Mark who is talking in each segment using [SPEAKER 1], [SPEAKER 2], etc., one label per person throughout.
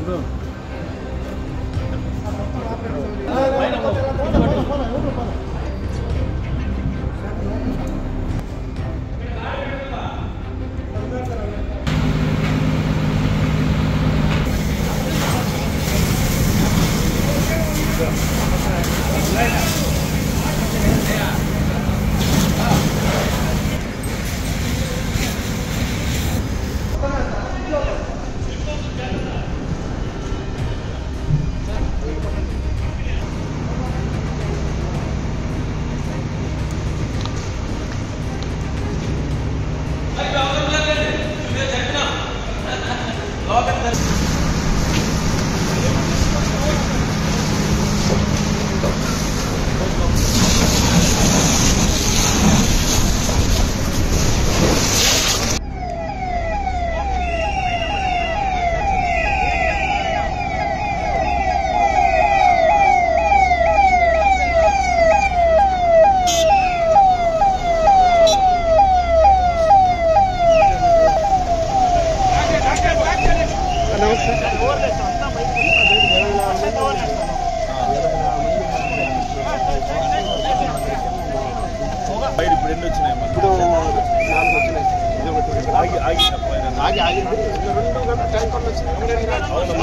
[SPEAKER 1] Fire ఇప్పుడు ఎన్ని వచ్చినాయి
[SPEAKER 2] ఇప్పుడు నాలుగు వచ్చినాయి ఇది ఒకటి వచ్చింది.
[SPEAKER 1] ఆగి ఆగి
[SPEAKER 2] ఆగి ఆగింది ఇంకా రెండు గంటల ట్యాంకర్లు వచ్చినాయి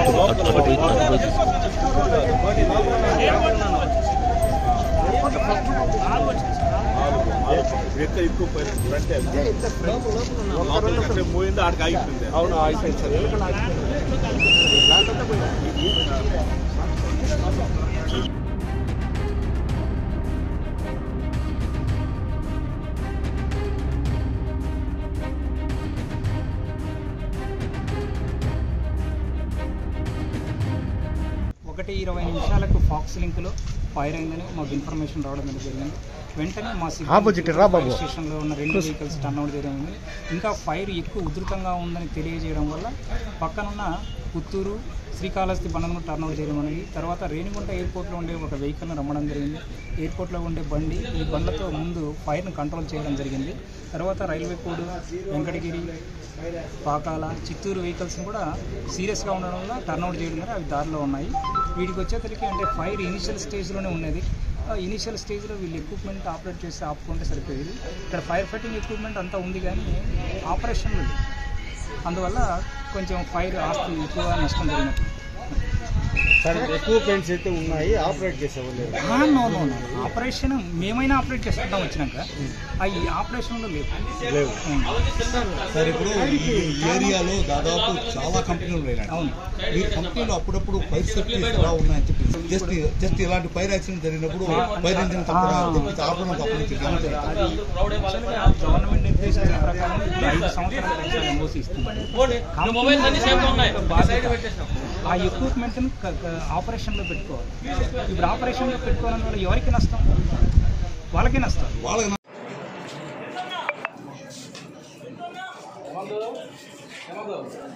[SPEAKER 1] ఎక్కడ ఎక్కువ ఫైర్ ఫ్రంట్ లోపల అంటే పోయింది ఆడికి ఆగిపోయింది
[SPEAKER 2] అవును ఆగిపోయింది సార్ ఎందుకంటే ఆగిపోయింది ప్లాంట్ అంతా పోయింది
[SPEAKER 3] ఒకటి ఇరవై నిమిషాలకు ఫాక్స్ లింక్లో ఫైర్ అయిందని మాకు ఇన్ఫర్మేషన్ రావడం అనేది జరిగింది వెంటనే మా
[SPEAKER 4] Opposite రా బాబు.
[SPEAKER 3] ఫైర్ స్టేషన్లో ఉన్న రెండు వెహికల్స్ టర్న్ అవుట్ చేయడం ఉంది ఇంకా ఫైర్ ఎక్కువ ఉధృతంగా ఉందని తెలియజేయడం వల్ల పక్కనున్న పుత్తూరు శ్రీకాళహస్తి బండను టర్న్ అవుట్ చేయడం అనేది తర్వాత రేణిగుంట ఎయిర్పోర్ట్లో ఉండే ఒక వెహికల్ని రమ్మడం జరిగింది ఎయిర్పోర్ట్లో ఉండే బండి ఈ బండ్లతో ముందు ఫైర్ని కంట్రోల్ చేయడం జరిగింది తర్వాత రైల్వే కోడ్ వెంకటగిరి పాకాల చిత్తూరు వెహికల్స్ని కూడా సీరియస్గా ఉండడం వల్ల టర్న్అవుట్ చేయడం ద్వారా అవి దారిలో ఉన్నాయి వీటికి వచ్చేసరికి అంటే ఫైర్ ఇనిషియల్ స్టేజ్లోనే ఉన్నది ఇనిషియల్ స్టేజ్లో వీళ్ళు ఎక్విప్మెంట్ ఆపరేట్ చేసి ఆపుకుంటే సరిపోయేది ఇక్కడ ఫైర్ ఫైటింగ్ ఎక్విప్మెంట్ అంతా ఉంది కానీ ఆపరేషన్లు లేవు అందువల్ల కొంచెం ఫైర్ ఆస్తి ఎక్కువ నష్టం జరిగినట్టు
[SPEAKER 4] సార్ ఎక్విప్మెంట్స్ అయితే ఉన్నాయి ఆపరేట్ చేసేవాళ్ళు లేరు.
[SPEAKER 3] ఆ, నో నో నో ఆపరేషన్ మేమైనా ఆపరేట్ చేసుకుంటాం వచ్చినాక ఆ ఈ ఆపరేషన్లో లేవు
[SPEAKER 4] లేవు
[SPEAKER 5] సార్ ఇప్పుడు ఈ ఏరియాలో దాదాపు చాలా కంపెనీలు ఉన్నాయి
[SPEAKER 3] అవును
[SPEAKER 5] ఈ కంపెనీలు అప్పుడప్పుడు ఫైర్ సేఫ్టీస్ ఎలా ఉన్నాయని చెప్పి జస్ట్ జస్ట్ ఇలాంటి ఫైర్ యాక్సిడెంట్ జరిగినప్పుడు ఫైర్ ఇంజిన్ తప్పకుండా ఆపడం తప్పనించి గమనించాలి
[SPEAKER 3] అది యాక్చువల్గా గవర్నమెంట్ నిర్దేశించిన ప్రకారం ఇప్పుడు ఐదు సంవత్సరాల పెన్షన్ ఎంఓసి ఇస్తుంది కంపెనీ బాధ్యత ఆ ఎక్విప్మెంట్ని ఆపరేషన్లో పెట్టుకోవాలి ఇప్పుడు ఆపరేషన్లో పెట్టుకోవడం వల్ల ఎవరికి నష్టం వాళ్ళకే నష్టం
[SPEAKER 5] వాళ్ళకి
[SPEAKER 3] ఏమో